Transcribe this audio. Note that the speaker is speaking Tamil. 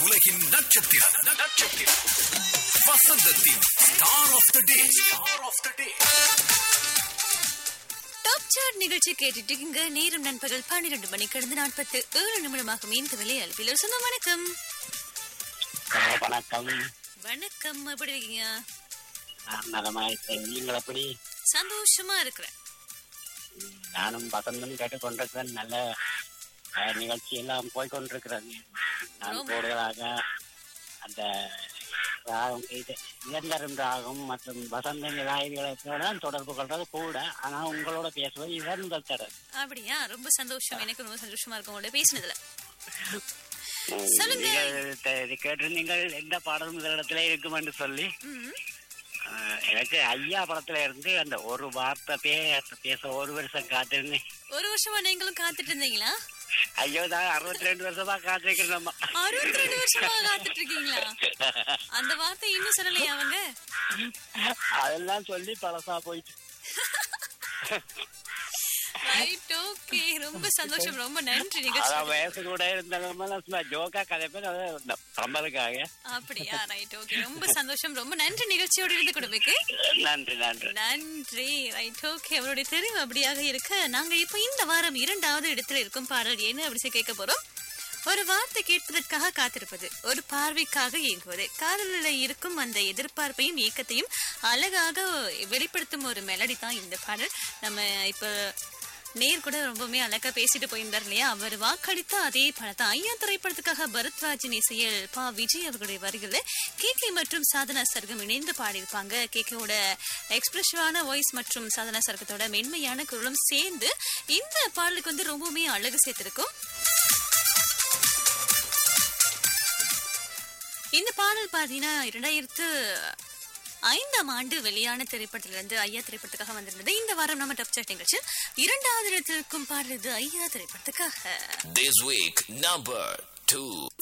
உலகின் நட்சத்திரம் நட்சத்திரம் வசந்தத்தின் star of the day star of the day top chart நிகழ்ச்சி கேட்டுட்டு இருக்கீங்க நேரம் நண்பகல் பன்னிரண்டு மணி கடந்து நாற்பத்து ஏழு நிமிடமாகும் இந்த விலை அல்பில் ஒரு சொந்த வணக்கம் ஹலோ, வணக்கம் வணக்கம் எப்படி இருக்கீங்க நான் நலமா இருக்கேன் நீங்கள் எப்படி சந்தோஷமா இருக்கிறேன் நானும் வசந்தம் கேட்டுக்கொண்டிருக்கிறேன் நல்ல அஹ், நிகழ்ச்சி எல்லாம் போய்கொண்டிருக்கிறது நான் ரொம்ப. கூடுதலாக அந்த ராகம் இது இயந்திரம் ராகம் மற்றும் வசந்த நிலாய்களோட தான் தொடர்பு கொள்றது கூட ஆனா உங்களோட பேசுவது இழந்தல் தரும் அப்படியா ரொம்ப சந்தோஷம் எனக்கு ரொம்ப சந்தோஷமா இருக்கும் உங்களோட பேசினதுல சொல்லுங்க. நீங்கள் த- இது கேட்டிருந்தீங்கள் எந்த பாடலும் முதலிடத்துல இருக்கும் என்று சொல்லி ம், அஹ், எனக்கு ஐயா படத்துல இருந்து அந்த ஒரு வார்த்தை பே- பேச ஒரு வருஷம் காத்திருந்தேன் ஒரு வருஷமா நீங்களும் காத்துட்டு இருந்தீங்களா ஐயோ நான் அறுபத்தி ரெண்டு வருஷமா காத்திருக்கிறேன் நம்ம அறுபத்தி ரெண்டு வருஷமா காத்துட்டு இருக்கீங்களா அந்த வார்த்தை இன்னும் சொல்லலையா அவங்க அதெல்லாம் சொல்லி பழசா போயிட்டு ரைட் ஓகே ரொம்ப சந்தோஷம் ரொம்ப நன்றி அதான் நிகழ்ச்சி வயசு கூட இருந்தாலும் சும்மா ஜோக்கா கதை பேர் அதை நம்பதுக்காக அப்படியா ரைட் ஓகே ரொம்ப சந்தோஷம் ரொம்ப நன்றி நிகழ்ச்சியோட இருந்து கொடுமைக்கு நன்றி நன்றி நன்றி ரைட் ஓகே அவருடைய தெரிவு அப்படியாக இருக்க நாங்க இப்ப இந்த வாரம் இரண்டாவது இடத்துல இருக்கும் பாடல் என்ன அப்படி சொல்லி கேட்க போறோம் ஒரு வார்த்தை கேட்பதற்காக காத்திருப்பது ஒரு பார்வைக்காக இயங்குவது காதலில் இருக்கும் அந்த எதிர்பார்ப்பையும் ஏக்கத்தையும் அழகாக வெளிப்படுத்தும் ஒரு மெலடி தான் இந்த பாடல் நம்ம இப்ப நேர் கூட ரொம்பவுமே அழகா பேசிட்டு போயிருந்தார் இல்லையா அவர் வாக்களித்த அதே படத்தை ஐயா திரைப்படத்துக்காக பரத்ராஜின் இசையில் பா விஜய் அவர்களுடைய வரிகளை கேகே மற்றும் சாதனா சர்க்கம் இணைந்து பாடியிருப்பாங்க கேகேவோட எக்ஸ்பிரஷனான வாய்ஸ் மற்றும் சாதனா சர்க்கத்தோட மென்மையான குரலும் சேர்ந்து இந்த பாடலுக்கு வந்து ரொம்பவுமே அழகு சேர்த்திருக்கும் இந்த பாடல் பார்த்தீங்கன்னா இரண்டாயிரத்து ஐந்தாம் ஆண்டு வெளியான திரைப்படத்திலிருந்து ஐயா திரைப்படத்துக்காக வந்திருந்தது இந்த வாரம் நம்ம டாப் சாட் நிகழ்ச்சி இரண்டாவது இடத்தில் இருக்கும் பாடல் இது ஐயா திரைப்படத்துக்காக This week, number two.